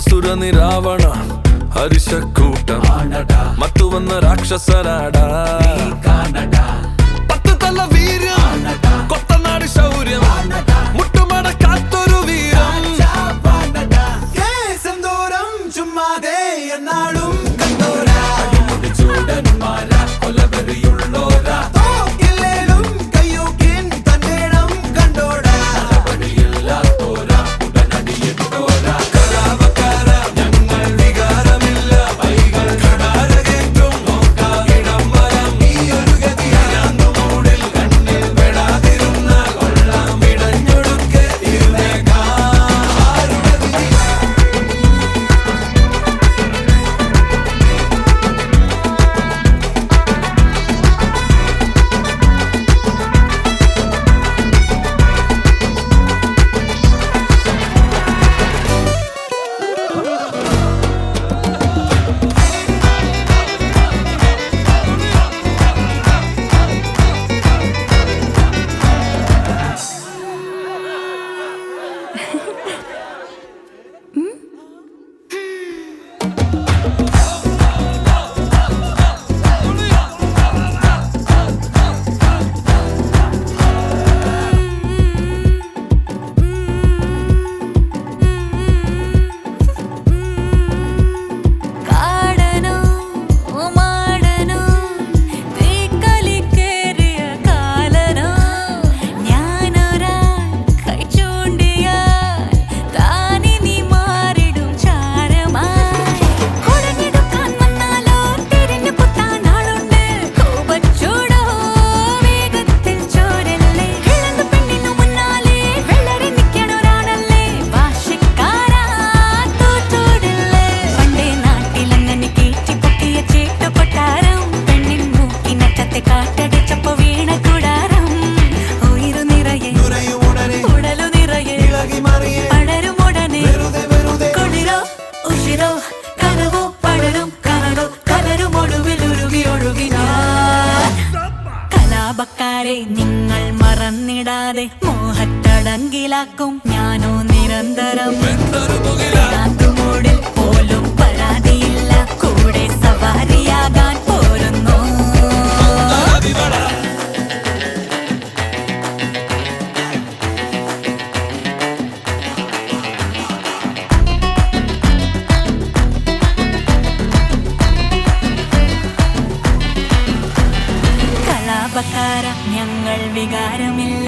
അസുരനി രാവണ ഹരിശക്കൂട്ടം മത്തു വന്ന രാക്ഷസരാട പത്ത് തല വീര്യം കൊത്തനാട് ശൗര്യം മുട്ടുമട കാത്തൊരു വീരം കേസെന്തോരം ചുമ്മാതെ എന്നാളും കണ്ടോരാ തോക്കില്ലേലും കയ്യൂക്കിൻ തന്നേടം കണ്ടോടാ കാടനോ മാടനോ തീക്കലിക്കേറിയ കാലനോ ഞാനൊരാൾ കൈ ചൂണ്ടിയാൽ താനിനി മാറിടും ചാരമായി കുടഞ്ഞെടുക്കാൻ വന്നാലോ തിരിഞ്ഞു കുത്താൻ ആളുണ്ട് കോപച്ചൂടോ വേഗത്തിൽ ചോരല്ലേ കിളന്തു പെണ്ണിനു മുന്നാലെ വെള്ളരി നിൽക്കണൊരാളല്ലേ വാശിക്കാരാ തോറ്റോടില്ലേ പണ്ടേ നാട്ടിലങ്ങനെ കീറ്റിപ്പൊക്കിയ ചേട്ടു കൊട്ടാരം പെണ്ണിൻ മൂക്കിനറ്റത്തെ കാറ്റടിച്ചപ്പോ വീണ കൂടാരം ഉയിരു നിറയെ നുരയും ഉടനെ ഉടലു നിറയെ ഇളകി മറിയെ പടരും ഉടനെ വെറുതെ വെറുതെ കുളിരോ ഉഷിരോ കനവോ പടരും കനലോ കലരും ഒടുവിൽ ഉരുകി ഒഴുകി ഞാൻ കലാപക്കാരെ നിങ്ങൾ മറന്നിടാതെ മോഹത്തടങ്കിലാക്കും ഞാനോ നിരന്തരം മൂടിൽ പോലും പരാതിയില്ല കൂടെ സവാരിയാകാൻ പോരുന്നു കലാപക്കാര ഞങ്ങൾ വികാരമില്ല